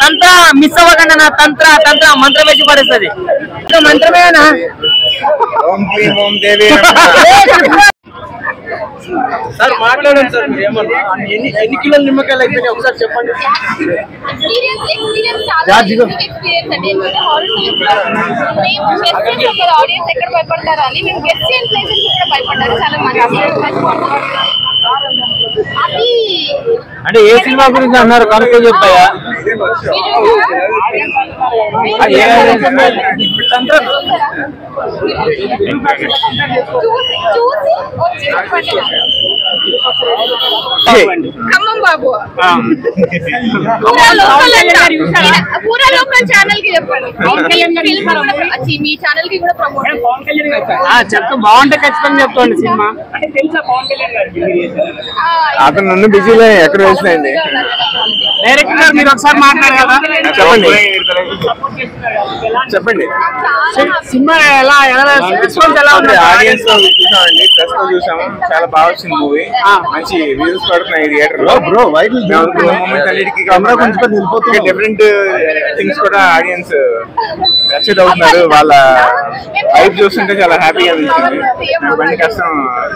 తంత్ర మిస్ అవ్వకండి అన్న తంత్ర తంత్ర మంత్రం వేసి పడేస్తుంది ఇంకా మంత్రమేనా ఓం క్లీం ఓం దేవి సార్ మాట్లాడండి సార్ మీరు ఏమన్నా ఎన్ని ఎన్ని కిలోల నిమ్మకాయలు అయిపోయినాయి ఒకసారి చెప్పండి ఎక్స్పీరియన్స్ ఎక్స్పీరియన్స్ చాలా యూనిక్ ఎక్స్పీరియన్స్ అండి ఎందుకంటే హారర్ ఫిల్మ్స్ లో మేము గెస్ట్ చేసాం కదా ఆడియన్స్ ఎక్కడ భయపడతారు అని మేము గెస్ట్ చేయని ప్లేసెస్ కూడా భయపడ్డారు చాలా మంచి అది అంటే ఏ సినిమా గురించి అన్నారు కనుక చెప్తాయా చూసి చూసి వచ్చి చెప్పండి ఖమ్మం బాబు పూరా లోకల్ అంట ఈయన పూరా లోకల్ ఛానల్ కి చెప్పండి ఫిల్మ్ కూడా వచ్చి మీ ఛానల్ కి కూడా ప్రమోట్ చెప్తా బాగుంటే ఖచ్చితంగా చెప్తాండి సినిమా అతను నన్ను బిజీలో ఎక్కడ వేసినాయండి డైరెక్టర్ గారు మీరు ఒకసారి మాట్లాడారు కదా చెప్పండి చెప్పండి సినిమా ఎలా ఎలా రెస్పాన్స్ ఎలా ఉంది ఆడియన్స్ లో చూసామండి ప్రెస్ లో చూసాము చాలా బాగా వచ్చింది మూవీ మంచి వ్యూస్ పడుతున్నాయి థియేటర్ లో బ్రో వైట్ మూమెంట్స్ అన్నిటికీ కొంచెం డిఫరెంట్ థింగ్స్ కూడా ఆడియన్స్ ఎక్సైట్ అవుతున్నారు వాళ్ళ హైప్ చూస్తుంటే చాలా హ్యాపీగా అనిపించింది నా బండి కష్టం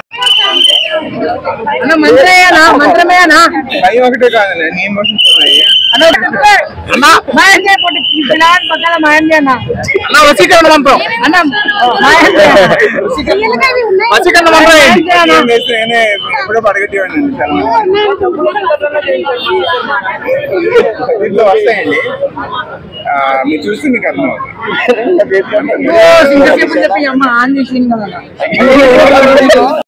మంత్రమేనా మంత్రమేనా భయం ఒకటే కాదండి అన్ని ఎమోషన్స్ ఉన్నాయి అన్న వసీకరణ మంత్రం అన్న వసీకరణ మంత్రం ఏంటి ఏం చేస్తే నేనే ఎప్పుడో పడగట్టేవాడిని చాలా దీంట్లో వస్తాయండి ఆ, మీరు చూస్తే మీకు అర్థం అవుతుంది చెప్పి అమ్మ ఆన్ చేసింది కదా